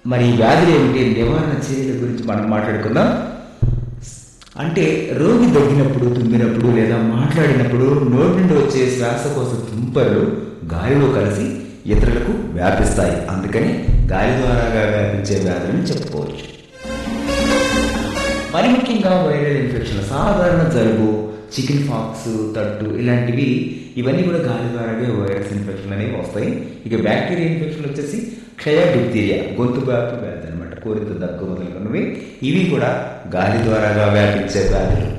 మరి ఈ వ్యాధులు ఏమిటి నివారణ చర్యల గురించి మనం మాట్లాడుకుందాం అంటే రోగి దగ్గినప్పుడు తుమ్మినప్పుడు లేదా మాట్లాడినప్పుడు నోటి నుండి వచ్చే శ్వాసకోశ తుంపర్లు గాలిలో కలిసి ఇతరులకు వ్యాపిస్తాయి అందుకని గాలి ద్వారాగా వ్యాపించే వ్యాధులని చెప్పుకోవచ్చు మరి ముఖ్యంగా వైరల్ ఇన్ఫెక్షన్ సాధారణ జలుబు చికెన్ ఫాక్స్ తట్టు ఇలాంటివి ఇవన్నీ కూడా గాలి ద్వారాగా వైరస్ ఇన్ఫెక్షన్ అనేవి వస్తాయి ఇక బ్యాక్టీరియా ఇన్ఫెక్షన్ వచ్చేసి క్షయ డిప్తీరియా గొంతు వ్యాపు వ్యాధి అనమాట కోరిత దగ్గు మొదలగునవి ఇవి కూడా గాలి ద్వారాగా వ్యాపించే వ్యాధులు